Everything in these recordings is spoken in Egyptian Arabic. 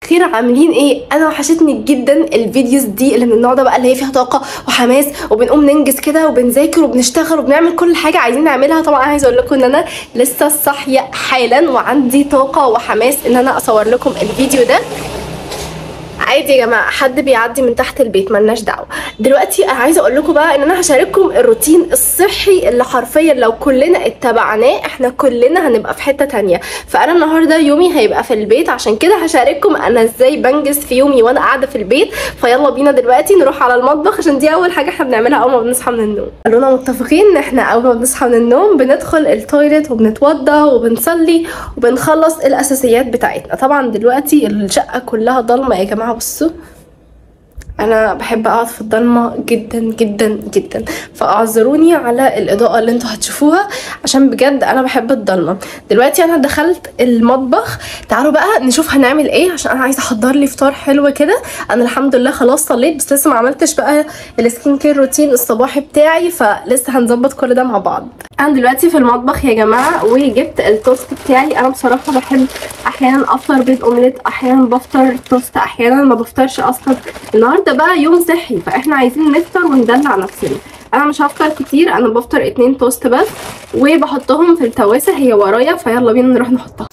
خير عاملين ايه انا وحشتني جدا الفيديوز دي اللي من النوع ده بقى اللي هي فيها طاقه وحماس وبنقوم ننجز كده وبنذاكر وبنشتغل وبنعمل كل حاجه عايزين نعملها طبعا عايزه اقول لكم ان انا لسه صاحيه حالا وعندي طاقه وحماس ان انا اصور لكم الفيديو ده عادي يا جماعه حد بيعدي من تحت البيت ملناش دعوه دلوقتي انا عايزه اقول لكم بقى ان انا هشارككم الروتين الصحي اللي حرفيا لو كلنا اتبعناه احنا كلنا هنبقى في حته تانية فانا النهارده يومي هيبقى في البيت عشان كده هشارككم انا ازاي بنجز في يومي وانا قاعده في البيت فيلا بينا دلوقتي نروح على المطبخ عشان دي اول حاجه احنا بنعملها اول ما بنصحى من النوم خلونا متفقين ان احنا اول ما بنصحى من النوم بندخل التويليت وبنتوضى وبنصلي وبنخلص الاساسيات بتاعتنا طبعا دلوقتي الشقه كلها ضلمه يا جماعه بصوا انا بحب اقعد في الضلمه جدا جدا جدا فاعذروني على الاضاءه اللي انتوا هتشوفوها عشان بجد انا بحب الضلمه دلوقتي انا دخلت المطبخ تعالوا بقى نشوف هنعمل ايه عشان انا عايزه احضر لي فطار حلو كده انا الحمد لله خلاص صليت بس لسه ما عملتش بقى السكين كير روتين الصباحي بتاعي فلسه هنظبط كل ده مع بعض انا دلوقتي في المطبخ يا جماعه وجبت التوست بتاعي انا بصراحه بحب احيانا افطر بيض اومليت احيانا بفطر توست احيانا ما بفطرش اصلا النهارده بقى يوم صحي فاحنا عايزين نفطر وندلع نفسنا انا مش هفطر كتير انا بفطر اتنين توست بس وبحطهم في التواسه هي ورايا فيلا بينا نروح نحطها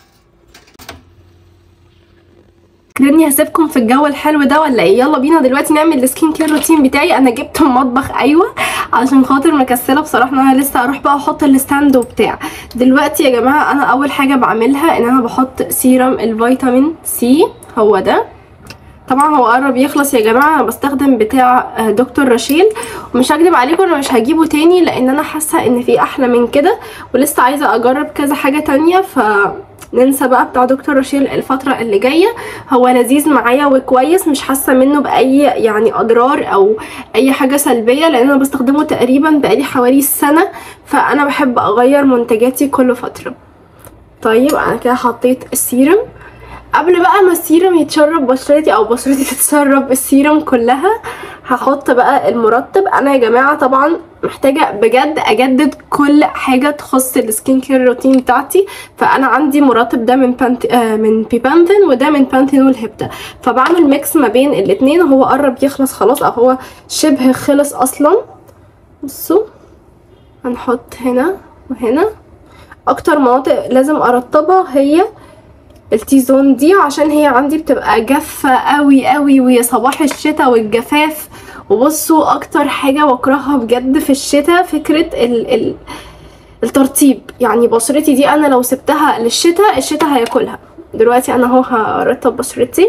كدني هسيبكم في الجو الحلو ده ولا ايه يلا بينا دلوقتي نعمل السكين كير روتين بتاعي انا جبت المطبخ ايوه عشان خاطر مكسله بصراحه ان انا لسه اروح بقى احط الستاند وبتاع دلوقتي يا جماعه انا اول حاجه بعملها ان انا بحط سيرم الفيتامين سي هو ده طبعا هو قرب يخلص يا جماعه انا بستخدم بتاع دكتور رشيل ومش هكدب عليكم انا مش هجيبه تاني لان انا حاسه ان في احلى من كده ولسه عايزه اجرب كذا حاجه تانية ف ننسى بقى بتاع دكتور رشيل الفترة اللي جاية هو لذيذ معايا وكويس مش حاسة منه بأي يعني أضرار أو أي حاجة سلبية لأن أنا بستخدمه تقريبا بقالي حوالي سنة فأنا بحب أغير منتجاتي كل فترة طيب أنا كده حطيت السيرم قبل بقى ما السيرم يتشرب بشرتي او بشرتي تتشرب السيرم كلها هحط بقى المرطب انا يا جماعه طبعا محتاجه بجد اجدد كل حاجه تخص السكين كير روتين بتاعتي فانا عندي مرطب ده من بانت... آه من بيبانتين وده من بانتينول هيبتا فبعمل ميكس ما بين الاتنين وهو قرب يخلص خلاص او هو شبه خلص اصلا بصوا هنحط هنا وهنا اكتر مناطق لازم ارطبها هي التي زون دي عشان هي عندي بتبقى جافه قوي قوي ويا صباح الشتاء والجفاف وبصوا اكتر حاجه بكرهها بجد في الشتاء فكره ال ال الترطيب يعني بشرتي دي انا لو سبتها للشتاء الشتاء هياكلها دلوقتي انا اهو هرطب بشرتي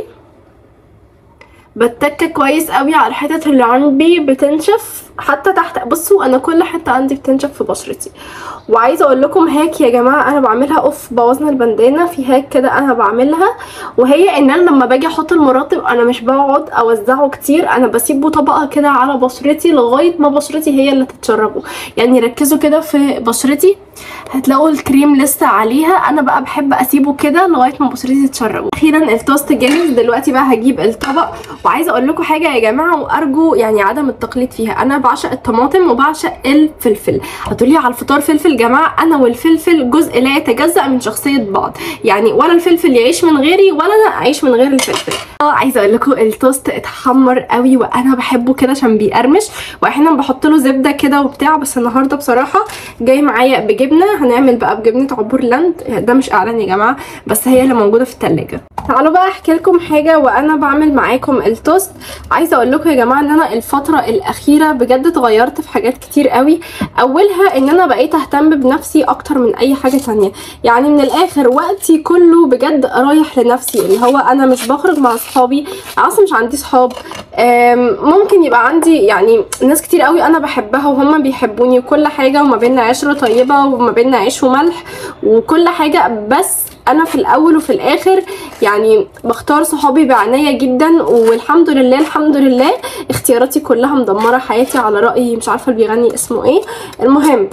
بتك كويس قوي على الحتت اللي عندي بتنشف حتى تحت بصوا انا كل حته عندي بتنشف في بشرتي وعايزه اقول لكم هاك يا جماعه انا بعملها اوف بوزن البندانه في هاك كده انا بعملها وهي ان انا لما باجي احط المرطب انا مش بقعد اوزعه كتير انا بسيبه طبقه كده على بشرتي لغايه ما بشرتي هي اللي تتشربه يعني ركزوا كده في بشرتي هتلاقوا الكريم لسه عليها انا بقى بحب اسيبه كده لغايه ما بشرتي تتشربه اخيرا التوست جاهز دلوقتي بقى هجيب الطبق وعايزه اقول لكم حاجه يا جماعه وارجو يعني عدم التقليد فيها انا بعشق الطماطم وبعشق الفلفل هتقولي على الفطار فلفل جماعه انا والفلفل جزء لا يتجزا من شخصيه بعض يعني ولا الفلفل يعيش من غيري ولا انا اعيش من غير الفلفل اه عايزه اقول لكم التوست اتحمر قوي وانا بحبه كده عشان بيقرمش واحيانا بحط له زبده كده وبتاع بس النهارده بصراحه جاي معايا بجبنه هنعمل بقى بجبنه عبور لاند ده مش اعلان يا جماعه بس هي اللي موجوده في التلاجة تعالوا بقى احكي لكم حاجه وانا بعمل معاكم التوست عايزه اقول لكم يا جماعه ان انا الفتره الاخيره بجد اتغيرت في حاجات كتير قوي اولها ان انا بقيت اهتم بنفسي اكتر من اي حاجه تانية يعني من الاخر وقتي كله بجد رايح لنفسي اللي هو انا مش بخرج مع اصحابي اصلا مش عندي صحاب ممكن يبقى عندي يعني ناس كتير قوي انا بحبها وهم بيحبوني وكل حاجه وما بيننا عشره طيبه وما بيننا عيش وملح وكل حاجه بس انا في الاول وفي الاخر يعني بختار صحابي بعنايه جدا والحمد لله الحمد لله اختياراتي كلها مدمره حياتي على راي مش عارفه اللي بيغني اسمه ايه المهم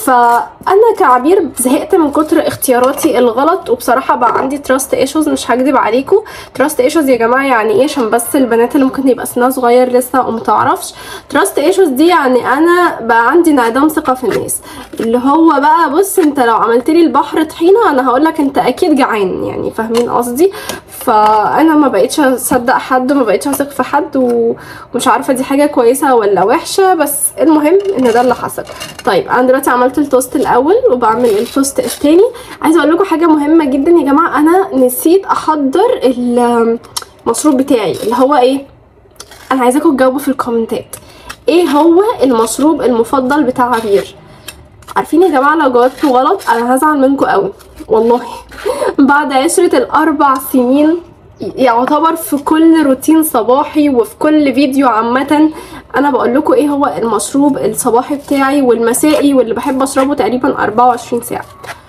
فانا كعبير زهقت من كتر اختياراتي الغلط وبصراحه بقى عندي تراست ايشوز مش هكدب عليكم تراست ايشوز يا جماعه يعني ايه عشان بس البنات اللي ممكن يبقى سنها صغير لسه ومتعرفش تراست ايشوز دي يعني انا بقى عندي انعدام ثقه في الناس اللي هو بقى بص انت لو عملت لي البحر طحينه انا هقول لك انت اكيد جعان يعني فاهمين قصدي فانا ما بقيتش اصدق حد وما بقيتش اثق في حد و- ومش عارفه دي حاجه كويسه ولا وحشه بس المهم ان ده اللي حصل طيب انا دلوقتي عملت التوست الاول وبعمل التوست التاني عايزه اقول لكم حاجه مهمه جدا يا جماعه انا نسيت احضر المشروب بتاعي اللي هو ايه انا عايزاكم تجاوبوا في الكومنتات ايه هو المشروب المفضل بتاع عبير عارفين يا جماعه لو جاوبتوا غلط انا هزعل منكم قوي والله بعد عشرة الاربع سنين يعتبر في كل روتين صباحي وفي كل فيديو عامة انا بقول لكم ايه هو المشروب الصباحي بتاعي والمسائي واللي بحب اشربه تقريبا 24 ساعة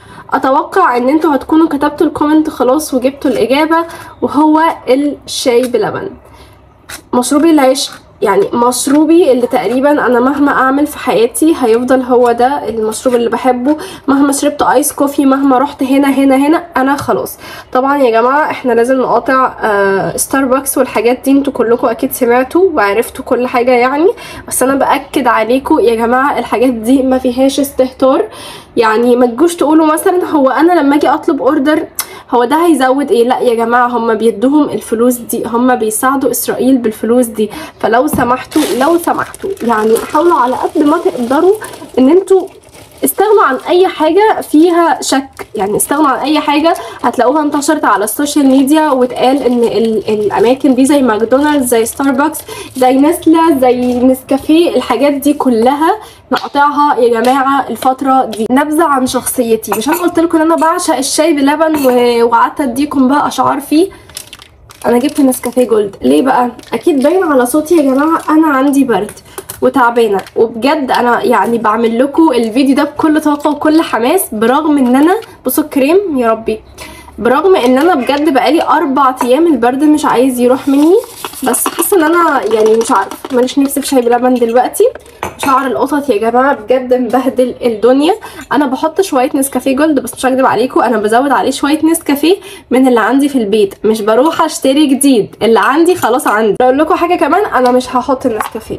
اتوقع ان انتوا هتكونوا كتبتوا الكومنت خلاص وجبتوا الاجابة وهو الشاي بلبن مشروبي العشق يعني مشروبي اللي تقريبا انا مهما اعمل في حياتي هيفضل هو ده المشروب اللي بحبه مهما شربت ايس كوفي مهما رحت هنا هنا هنا انا خلاص طبعا يا جماعه احنا لازم نقاطع آه ستاربكس والحاجات دي انتوا كلكم اكيد سمعتوا وعرفتوا كل حاجه يعني بس انا باكد عليكم يا جماعه الحاجات دي ما فيهاش استهتار يعني ما تجوش تقولوا مثلا هو انا لما اجي اطلب اوردر هو ده هيزود ايه لا يا جماعه هم بيدوهم الفلوس دي هم بيساعدوا اسرائيل بالفلوس دي فلو سمحتوا لو سمحتوا يعني حاولوا على قد ما تقدروا ان انتوا استغنوا عن اي حاجة فيها شك يعني استغنوا عن اي حاجة هتلاقوها انتشرت على السوشيال ميديا واتقال ان ال الاماكن دي زي ماكدونالدز زي ستاربكس زي نسلة زي نسكافيه الحاجات دي كلها نقطعها يا جماعة الفترة دي نبذة عن شخصيتي مش انا قلت لكم ان انا بعشق الشاي بلبن و- وقعدت اديكم بقى اشعار فيه انا جبت نسكافيه جولد ليه بقى اكيد باين على صوتي يا جماعه انا عندي برد وتعبانه وبجد انا يعني بعمل لكم الفيديو ده بكل طاقه وكل حماس برغم ان انا بصوا الكريم يا ربي برغم ان انا بجد بقالي اربع ايام البرد مش عايز يروح مني بس حاسه ان انا يعني مش عارفه ماليش نفسي في شاي بلبن دلوقتي شعر القطط يا جماعه بجد مبهدل الدنيا انا بحط شويه نسكافيه جولد بس مش هكدب عليكم انا بزود عليه شويه نسكافيه من اللي عندي في البيت مش بروح اشتري جديد اللي عندي خلاص عندي اقول لكم حاجه كمان انا مش هحط النسكافيه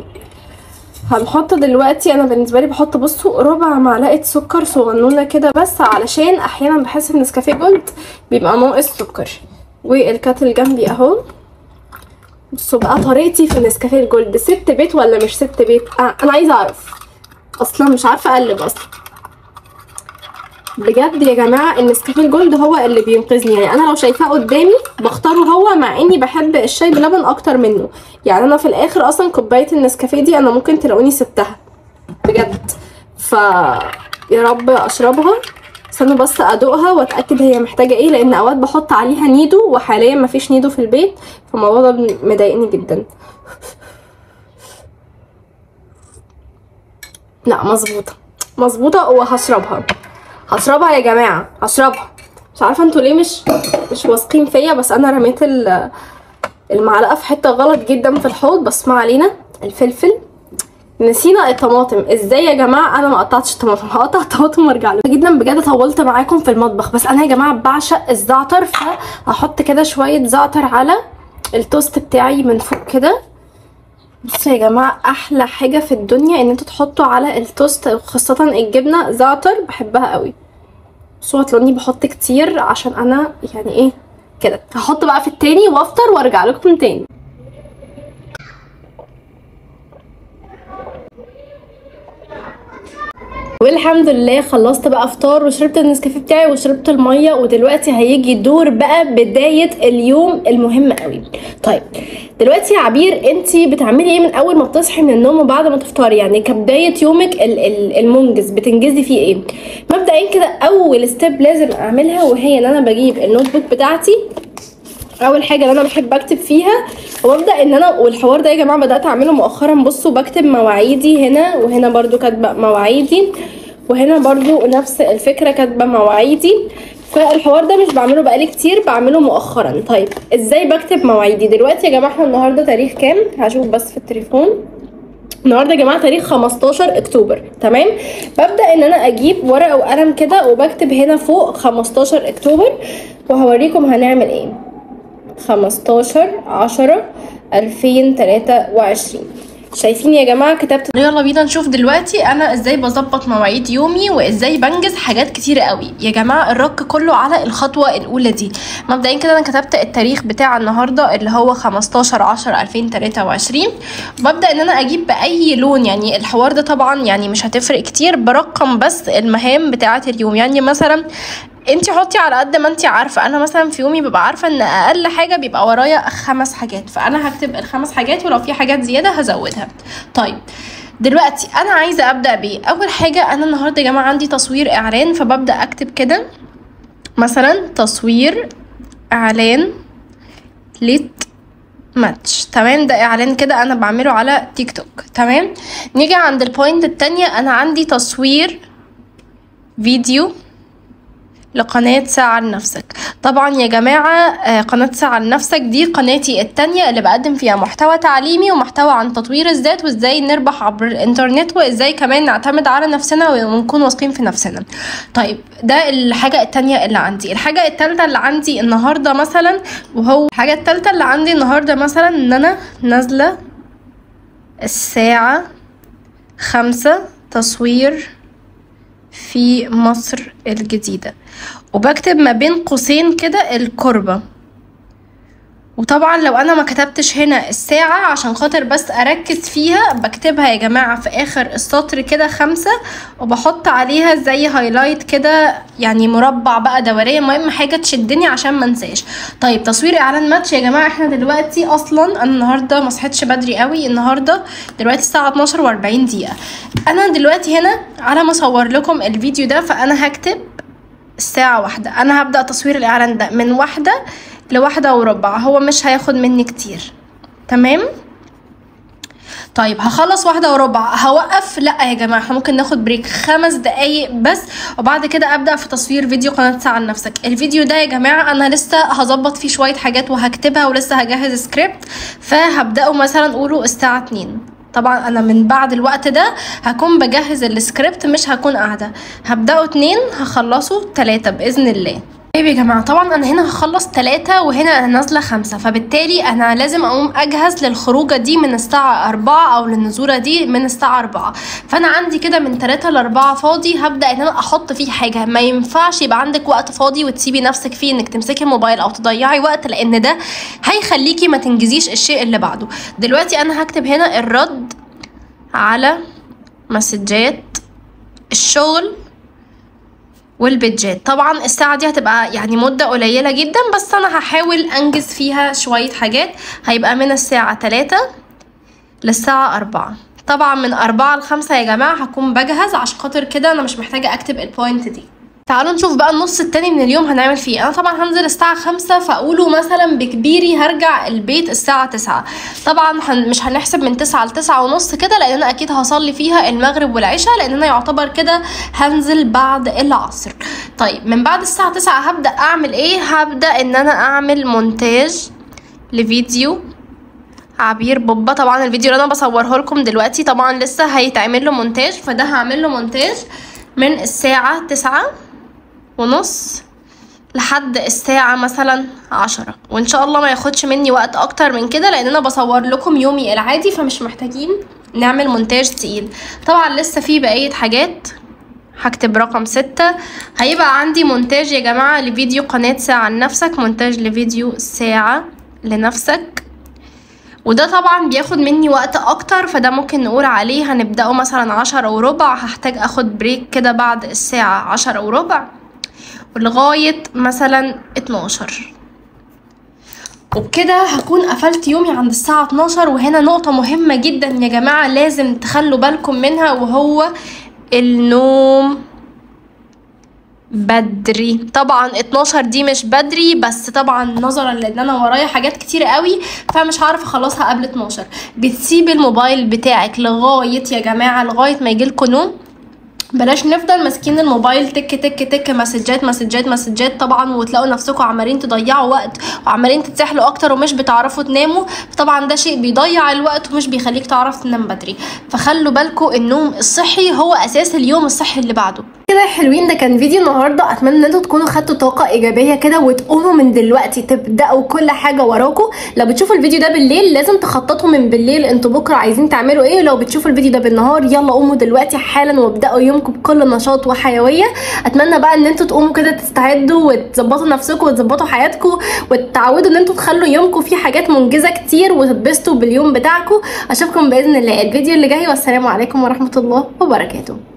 هنحط دلوقتي انا بالنسبه لي بحط بصوا ربع معلقه سكر صغنونه كده بس علشان احيانا بحس ان نسكافيه جولد بيبقى ناقص سكر والكاتل جنبي اهو بصوا بقى طريقتي في النسكافيه الجولد ست بيت ولا مش ست بيت آه انا عايزه اعرف اصلا مش عارفه اقلب اصلا بجد يا جماعه النسكافيه الجولد هو اللي بينقذني يعني انا لو شايفاه قدامي بختاره هو مع اني بحب الشاي بلبن اكتر منه يعني انا في الاخر اصلا كوبايه النسكافيه دي انا ممكن تلاقوني سبتها بجد ف يا رب اشربها استنوا بس ادوقها واتاكد هي محتاجه ايه لان اوقات بحط عليها نيدو وحاليا مفيش نيدو في البيت فالموضوع ده مضايقني جدا لا مظبوطه مظبوطه وهشربها هشربها يا جماعه هشربها مش عارفه انتوا ليه مش مش واثقين فيا بس انا رميت ال- المعلقه في حته غلط جدا في الحوض بس ما علينا الفلفل نسينا الطماطم ازاي يا جماعه انا ما قطعتش الطماطم هقطع الطماطم وارجع لكم جدا بجد طولت معاكم في المطبخ بس انا يا جماعه بعشق الزعتر فهحط كده شويه زعتر على التوست بتاعي من فوق كده بصوا يا جماعه احلى حاجه في الدنيا ان انتوا تحطوا على التوست خاصه الجبنه زعتر بحبها قوي بصوا هتلاقوني بحط كتير عشان انا يعني ايه كده هحط بقى في التاني وافطر وارجع لكم تاني والحمد لله خلصت بقى فطار وشربت النسكافيه بتاعي وشربت الميه ودلوقتي هيجي دور بقى بدايه اليوم المهم قوي طيب دلوقتي يا عبير انت بتعملي ايه من اول ما بتصحي من النوم وبعد ما تفطري يعني كبدايه يومك ال- ال- المنجز بتنجزي فيه ايه مبدئيا كده اول ستيب لازم اعملها وهي ان انا بجيب النوت بوك بتاعتي اول حاجه اللي انا بحب اكتب فيها وابدا ان انا والحوار ده يا جماعه بدات اعمله مؤخرا بصوا بكتب مواعيدي هنا وهنا برضو كاتبه مواعيدي وهنا برضو نفس الفكره كاتبه مواعيدي فالحوار ده مش بعمله بقالي كتير بعمله مؤخرا طيب ازاي بكتب مواعيدي دلوقتي يا جماعه احنا النهارده تاريخ كام هشوف بس في التليفون النهارده يا جماعه تاريخ 15 اكتوبر تمام ببدا ان انا اجيب ورقه وقلم كده وبكتب هنا فوق 15 اكتوبر وهوريكم هنعمل ايه 15 10 2023 شايفين يا جماعه كتبت يلا بينا نشوف دلوقتي انا ازاي بظبط مواعيد يومي وازاي بنجز حاجات كتير قوي يا جماعه الرك كله على الخطوه الاولى دي مبدئيا كده انا كتبت التاريخ بتاع النهارده اللي هو 15 10 2023 ببدا ان انا اجيب باي لون يعني الحوار ده طبعا يعني مش هتفرق كتير برقم بس المهام بتاعه اليوم يعني مثلا انت حطي على قد ما انت عارفه انا مثلا في يومي ببقى عارفه ان اقل حاجه بيبقى ورايا خمس حاجات فانا هكتب الخمس حاجات ولو في حاجات زياده هزودها طيب دلوقتي انا عايزه ابدا بايه اول حاجه انا النهارده يا جماعه عندي تصوير اعلان فببدا اكتب كده مثلا تصوير اعلان ليت ماتش تمام ده اعلان كده انا بعمله على تيك توك تمام نيجي عند البوينت التانية انا عندي تصوير فيديو لقناة ساعة لنفسك طبعا يا جماعة آه، قناة ساعة لنفسك دي قناتي التانية اللي بقدم فيها محتوى تعليمي ومحتوى عن تطوير الذات وازاي نربح عبر الانترنت وازاي كمان نعتمد على نفسنا ونكون واثقين في نفسنا طيب ده الحاجة التانية اللي عندي الحاجة التالتة اللي عندي النهاردة مثلا وهو الحاجة التالتة اللي عندي النهاردة مثلا ان انا نازلة الساعة خمسة تصوير في مصر الجديدة وبكتب ما بين قوسين كده الكربة وطبعا لو انا ما كتبتش هنا الساعة عشان خاطر بس اركز فيها بكتبها يا جماعة في اخر السطر كده خمسة وبحط عليها زي هايلايت كده يعني مربع بقى دورية المهم حاجة تشدني عشان ما انساش طيب تصوير اعلان ماتش يا جماعة احنا دلوقتي اصلا انا النهاردة ما صحيتش بدري قوي النهاردة دلوقتي الساعة 12 و40 دقيقة انا دلوقتي هنا على ما اصور لكم الفيديو ده فانا هكتب الساعة واحدة أنا هبدأ تصوير الإعلان ده من واحدة لواحدة وربع هو مش هياخد مني كتير تمام طيب هخلص واحدة وربع هوقف لا يا جماعة احنا ممكن ناخد بريك خمس دقايق بس وبعد كده ابدأ في تصوير فيديو قناة ساعة لنفسك الفيديو ده يا جماعة انا لسه هظبط فيه شوية حاجات وهكتبها ولسه هجهز سكريبت فهبدأه مثلا قولوا الساعة اتنين طبعا انا من بعد الوقت ده هكون بجهز السكريبت مش هكون قاعده هبداه اتنين هخلصه تلاتة باذن الله طيب يا جماعة طبعا أنا هنا هخلص تلاتة وهنا أنا نازلة خمسة فبالتالي أنا لازم أقوم أجهز للخروجة دي من الساعة أربعة أو للنزولة دي من الساعة أربعة فأنا عندي كده من تلاتة لأربعة فاضي هبدأ إن أنا أحط فيه حاجة ما ينفعش يبقى عندك وقت فاضي وتسيبي نفسك فيه إنك تمسكي الموبايل أو تضيعي وقت لأن ده هيخليكي ما تنجزيش الشيء اللي بعده دلوقتي أنا هكتب هنا الرد على مسجات الشغل والبيتجات طبعا الساعة دي هتبقى يعني مدة قليلة جدا بس انا هحاول انجز فيها شوية حاجات هيبقى من الساعة تلاتة للساعة أربعة طبعا من أربعة لخمسة يا جماعة هكون بجهز عشان خاطر كده أنا مش محتاجة أكتب البوينت دي تعالوا نشوف بقى النص التاني من اليوم هنعمل فيه انا طبعا هنزل الساعة خمسة فاقوله مثلا بكبيري هرجع البيت الساعة تسعة طبعا هن مش هنحسب من تسعة لتسعة ونص كده لان انا اكيد هصلي فيها المغرب والعشاء لان انا يعتبر كده هنزل بعد العصر طيب من بعد الساعة تسعة هبدأ اعمل ايه هبدأ ان انا اعمل مونتاج لفيديو عبير بوبا طبعا الفيديو اللي انا بصوره لكم دلوقتي طبعا لسه هيتعمل له مونتاج فده هعمل له مونتاج من الساعة تسعة ونص لحد الساعة مثلا عشرة وان شاء الله ما ياخدش مني وقت اكتر من كده لان انا بصور لكم يومي العادي فمش محتاجين نعمل مونتاج تقيل طبعا لسه في بقية حاجات هكتب رقم ستة هيبقى عندي مونتاج يا جماعة لفيديو قناة ساعة لنفسك مونتاج لفيديو ساعة لنفسك وده طبعا بياخد مني وقت اكتر فده ممكن نقول عليه هنبدأه مثلا عشرة وربع هحتاج اخد بريك كده بعد الساعة عشرة وربع ولغاية مثلا اتناشر وبكده هكون قفلت يومي عند الساعة 12 وهنا نقطة مهمة جدا يا جماعة لازم تخلوا بالكم منها وهو النوم بدري طبعا 12 دي مش بدري بس طبعا نظرا لان انا ورايا حاجات كتير قوي فمش هعرف اخلصها قبل 12 بتسيب الموبايل بتاعك لغايه يا جماعه لغايه ما يجيلكوا نوم بلاش نفضل ماسكين الموبايل تك تك تك مسجات مسجات مسجات طبعا وتلاقوا نفسكم عمالين تضيعوا وقت وعمالين تتسحلوا اكتر ومش بتعرفوا تناموا طبعا ده شيء بيضيع الوقت ومش بيخليك تعرف تنام بدري فخلوا بالكم النوم الصحي هو اساس اليوم الصحي اللي بعده كده يا حلوين ده كان فيديو النهارده اتمنى ان انتوا تكونوا خدتوا طاقه ايجابيه كده وتقوموا من دلوقتي تبداوا كل حاجه وراكم لو بتشوفوا الفيديو ده بالليل لازم تخططوا من بالليل انتوا بكره عايزين تعملوا ايه لو بتشوفوا الفيديو ده بالنهار يلا قوموا دلوقتي حالا وابداوا يومكم بكل نشاط وحيويه اتمنى بقى ان انتوا تقوموا كده تستعدوا وتظبطوا نفسكم وتظبطوا حياتكم وتتعودوا ان انتوا تخلوا يومكم فيه حاجات منجزه كتير وتتبسطوا باليوم بتاعكم اشوفكم باذن الله الفيديو اللي جاي والسلام عليكم ورحمه الله وبركاته